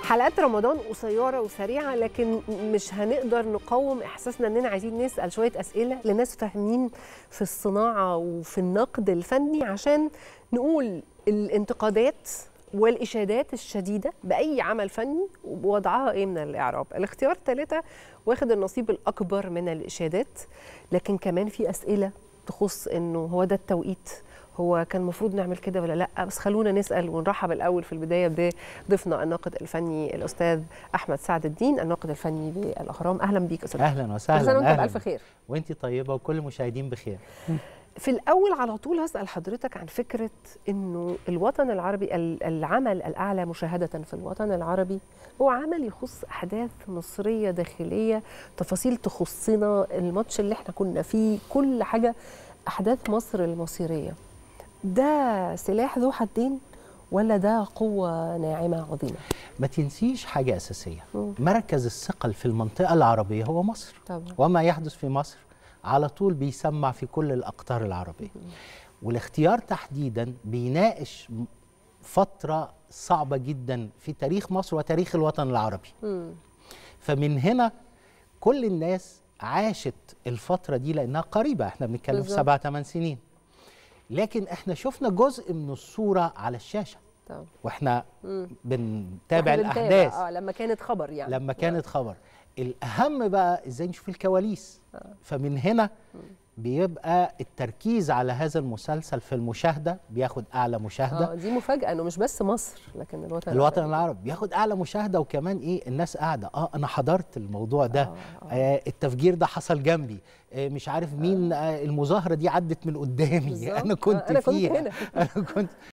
حلقات رمضان قصيره وسريعه لكن مش هنقدر نقاوم احساسنا اننا عايزين نسال شويه اسئله لناس فاهمين في الصناعه وفي النقد الفني عشان نقول الانتقادات والاشادات الشديده باي عمل فني ووضعها ايه من الاعراب الاختيار ثلاثه واخد النصيب الاكبر من الاشادات لكن كمان في اسئله تخص انه هو ده التوقيت هو كان المفروض نعمل كده ولا لا بس خلونا نسال ونرحب الاول في البدايه بضيفنا الناقد الفني الاستاذ احمد سعد الدين الناقد الفني بالاهرام اهلا بيك استاذ اهلا وسهلا كل سنه وانت أهلاً. بالف خير وانت طيبه وكل المشاهدين بخير في الاول على طول هسال حضرتك عن فكره انه الوطن العربي ال- العمل الاعلى مشاهده في الوطن العربي هو عمل يخص احداث مصريه داخليه تفاصيل تخصنا الماتش اللي احنا كنا فيه كل حاجه احداث مصر المصيريه ده سلاح ذو حدين ولا ده قوه ناعمه عظيمه ما تنسيش حاجه اساسيه مم. مركز الثقل في المنطقه العربيه هو مصر طبعا وما يحدث في مصر على طول بيسمع في كل الاقطار العربيه والاختيار تحديدا بيناقش م- فتره صعبه جدا في تاريخ مصر وتاريخ الوطن العربي مم. فمن هنا كل الناس عاشت الفترة دي لأنها قريبة احنا بنتكلم في بالظبط. سبع ثمان سنين لكن احنا شفنا جزء من الصورة على الشاشة طبعا واحنا مم. بنتابع إحنا بنتابع، الأحداث اه لما كانت خبر يعني لما كانت خبر الأهم بقى ازاي نشوف الكواليس فمن هنا بيبقى التركيز على هذا المسلسل في المشاهدة بياخد أعلى مشاهدة اه دي مفاجاه انه مش بس مصر لكن الوطن الوطن العربي بياخد اعلى مشاهده وكمان ايه الناس قاعده اه انا حضرت الموضوع ده آه، آه. آه التفجير ده حصل جنبي آه مش عارف مين آه المظاهره دي عدت من قدامي بالظبط. انا كنت آه، أنا كنت فيها هنا. انا كنت